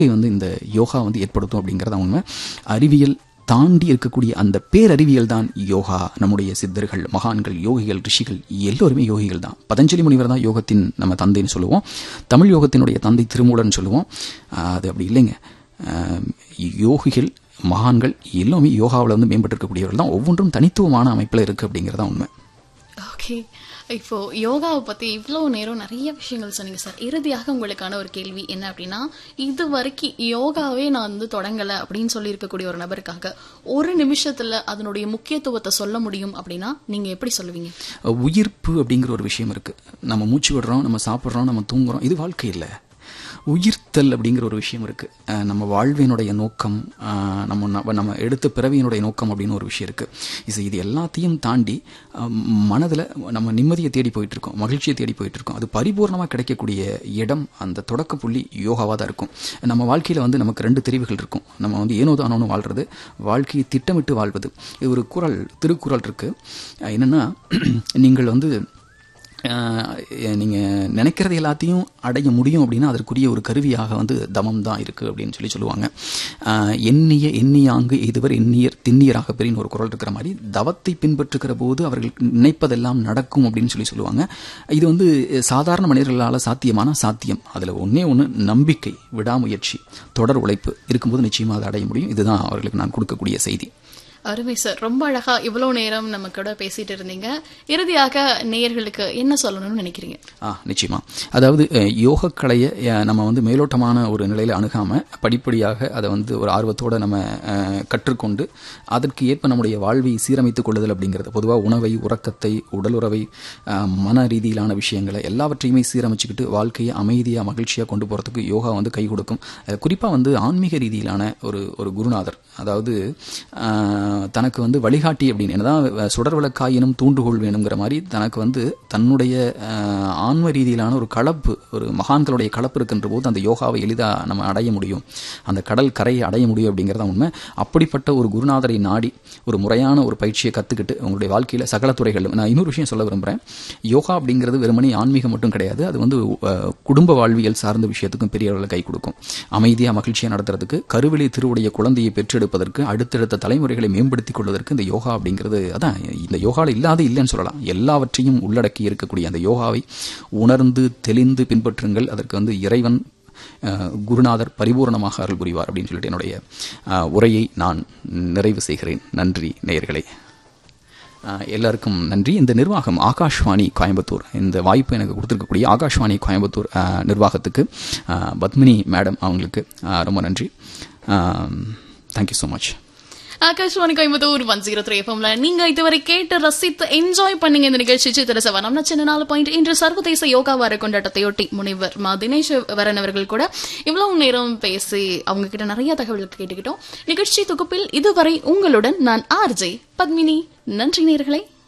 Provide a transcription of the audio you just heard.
வந்து இந்த யோகா வந்து ஏற்படுத்தும் அப்படிங்கிறத உண்மை அறிவியல் தாண்டி இருக்கக்கூடிய அந்த பேரறிவியல் தான் யோகா நம்முடைய சித்தர்கள் மகான்கள் யோகிகள் ரிஷிகள் எல்லோருமே யோகிகள் தான் பதஞ்சலி முனிவர் தான் யோகத்தின் நம்ம தந்தைன்னு சொல்லுவோம் தமிழ் யோகத்தினுடைய தந்தை திருமூலன் சொல்லுவோம் ஆஹ் அது அப்படி இல்லைங்க ஆஹ் யோகிகள் மகான்கள் எல்லாமே யோகாவில் வந்து மேம்பட்டு இருக்கக்கூடியவர்கள் தான் ஒவ்வொன்றும் தனித்துவமான அமைப்பில் இருக்குது அப்படிங்கிறதா உண்மை ஓகே இப்போ யோகாவை பத்தி இவ்வளவு நேரம் நிறைய விஷயங்கள் சொன்னீங்க சார் இறுதியாக உங்களுக்கான ஒரு கேள்வி என்ன அப்படின்னா இது வரைக்கும் யோகாவே நான் வந்து தொடங்கல அப்படின்னு சொல்லி இருக்கக்கூடிய ஒரு நபருக்காக ஒரு நிமிஷத்துல அதனுடைய முக்கியத்துவத்தை சொல்ல முடியும் அப்படின்னா நீங்க எப்படி சொல்லுவீங்க உயிர்ப்பு அப்படிங்கிற ஒரு விஷயம் இருக்கு நம்ம மூச்சு விடுறோம் நம்ம சாப்பிட்றோம் நம்ம தூங்குறோம் இது வாழ்க்கை இல்லை உயிர்த்தல் அப்படிங்கிற ஒரு விஷயம் இருக்கு அஹ் நம்ம வாழ்வினுடைய நோக்கம் அஹ் நம்ம நம்ம- நம்ம எடுத்த பிறவியினுடைய நோக்கம் அப்படின்னு ஒரு விஷயம் இருக்கு இது இது எல்லாத்தையும் தாண்டி அஹ் மனதுல நம்ம நிம்மதியை தேடி போயிட்டு இருக்கோம் மகிழ்ச்சியை தேடி போயிட்டு இருக்கோம் அது பரிபூர்ணமா கிடைக்கக்கூடிய இடம் அந்த தொடக்க புள்ளி யோகாவா தான் இருக்கும் நம்ம வாழ்க்கையில வந்து நமக்கு ரெண்டு தெரிவுகள் இருக்கும் நம்ம வந்து ஏனோ தானோன்னு வாழ்றது வாழ்க்கையை திட்டமிட்டு வாழ்வது இது ஒரு குறள் திருக்குறள் இருக்கு அஹ் என்னன்னா நீங்கள் வந்து ஆஹ் நீங்க நினைக்கிறது எல்லாத்தையும் அடைய முடியும் அப்படின்னா அதற்குரிய ஒரு கருவியாக வந்து தமம் தான் இருக்கு அப்படின்னு சொல்லி சொல்லுவாங்க ஆஹ் எண்ணிய எண்ணியாங்கு இதுவர் எண்ணியர் திண்ணியராக பெரின்னு ஒரு குரல் இருக்கிற மாதிரி தவத்தை பின்பற்றுகிற போது அவர்கள் நினைப்பதெல்லாம் நடக்கும் அப்படின்னு சொல்லி சொல்லுவாங்க இது வந்து சாதாரண மனிதர்களால் சாத்தியமான சாத்தியம் அதுல ஒண்ணே ஒன்று நம்பிக்கை விடாமுயற்சி தொடர் உழைப்பு இருக்கும்போது நிச்சயமா அதை அடைய முடியும் இதுதான் அவர்களுக்கு நான் கொடுக்கக்கூடிய செய்தி அருமை சார் ரொம்ப அழகா இவ்வளவு நேரம் நம்ம கூட பேசிட்டு இருந்தீங்க இறுதியாக நேயர்களுக்கு என்ன சொல்லணும்னு நினைக்கிறீங்க ஆ நிச்சயமா அதாவது அஹ், யோகக்கலையை அஹ், நம்ம வந்து மேலோட்டமான ஒரு நிலையில் அணுகாம படிப்படியாக அதை வந்து ஒரு ஆர்வத்தோட நம்ம அஹ், கற்றுக்கொண்டு அதற்கு ஏற்ப நம்முடைய வாழ்வை சீரமைத்துக் கொள்ளுதல் அப்படிங்கிறது பொதுவாக உணவை உறக்கத்தை உடலுறவை அஹ், மன ரீதியிலான விஷயங்களை எல்லாவற்றையுமே சீரமைச்சுக்கிட்டு வாழ்க்கையை அமைதியாக மகிழ்ச்சியாக கொண்டு போகிறதுக்கு யோகா வந்து கை கொடுக்கும் குறிப்பாக வந்து ஆன்மீக ரீதியிலான ஒரு ஒரு குருநாதர் அதாவது அஹ், தனக்கு வந்து வழிகாட்டி அப்படின்னு என்னதான் சுடர் விளக்காயினும் தூண்டுகோல் வேணுங்கிற மாதிரி தனக்கு வந்து தன்னுடைய அஹ், ஆன்ம ரீதியிலான ஒரு கலப்பு ஒரு மகான்களுடைய கலப்பு இருக்கின்ற போது அந்த யோகாவை எளிதாக நம்ம அடைய முடியும் அந்த கடல் கரையை அடைய முடியும் அப்படிங்கிறத உண்மை அப்படிப்பட்ட ஒரு குருநாதரை நாடி ஒரு முறையான ஒரு பயிற்சியை கற்றுக்கிட்டு உங்களுடைய வாழ்க்கையில் சகல துறைகளிலும் நான் இன்னொரு விஷயம் சொல்ல விரும்புகிறேன் யோகா அப்படிங்கிறது வெறுமனே ஆன்மீகம் மட்டும் கிடையாது அது வந்து அஹ், குடும்ப வாழ்வியல் சார்ந்த விஷயத்துக்கும் பெரிய அளவில் கை கொடுக்கும் அமைதியாக மகிழ்ச்சியாக நடத்துறதுக்கு கருவிலை திருவுடைய குழந்தையை பெற்றெடுப்பதற்கு அடுத்தடுத்த தலைமுறைகளை மேம்படுத்திக் கொள்வதற்கு இந்த யோகா அப்படிங்கிறது அதான் இந்த யோகாவில் இல்லாத இல்லைன்னு சொல்லலாம் எல்லாவற்றையும் உள்ளடக்கி இருக்கக்கூடிய அந்த யோகாவை உணர்ந்து தெளிந்து பின்பற்றுங்கள் அதற்கு வந்து இறைவன் அஹ், குருநாதர் பரிபூர்ணமாக அருள் புரிவார் அப்படின்னு சொல்லிட்டு என்னுடைய அஹ், உரையை நான் நிறைவு செய்கிறேன் நன்றி நேயர்களே அஹ், எல்லாருக்கும் நன்றி இந்த நிர்வாகம் ஆகாஷ்வாணி கோயம்புத்தூர் இந்த வாய்ப்பு எனக்கு கொடுத்துருக்கக்கூடிய ஆகாஷ்வாணி கோயம்புத்தூர் அஹ், நிர்வாகத்துக்கு அஹ், பத்மினி மேடம் அவங்களுக்கு அஹ், ரொம்ப நன்றி thank you so much Akashvani Coimbatore one zero three எஃப்எம்ல நீங்க இதுவரை கேட்டு ரசித்து என்ஜாய் பண்ணீங்க இந்த நிகழ்ச்சி சித்திர நம்ம சின்ன நாலு பாயிண்ட் இன்று சர்வதேச யோகா வார கொண்டாட்டத்தையொட்டி முனைவர் மா தினேஷ் வரன் அவர்கள் கூட இவ்வளவு நேரம் பேசி அவங்க கிட்ட நிறைய தகவல்கள் கேட்டுக்கிட்டோம் நிகழ்ச்சி தொகுப்பில் இதுவரை உங்களுடன் நான் ஆர்ஜே பத்மினி நன்றி நேர்களே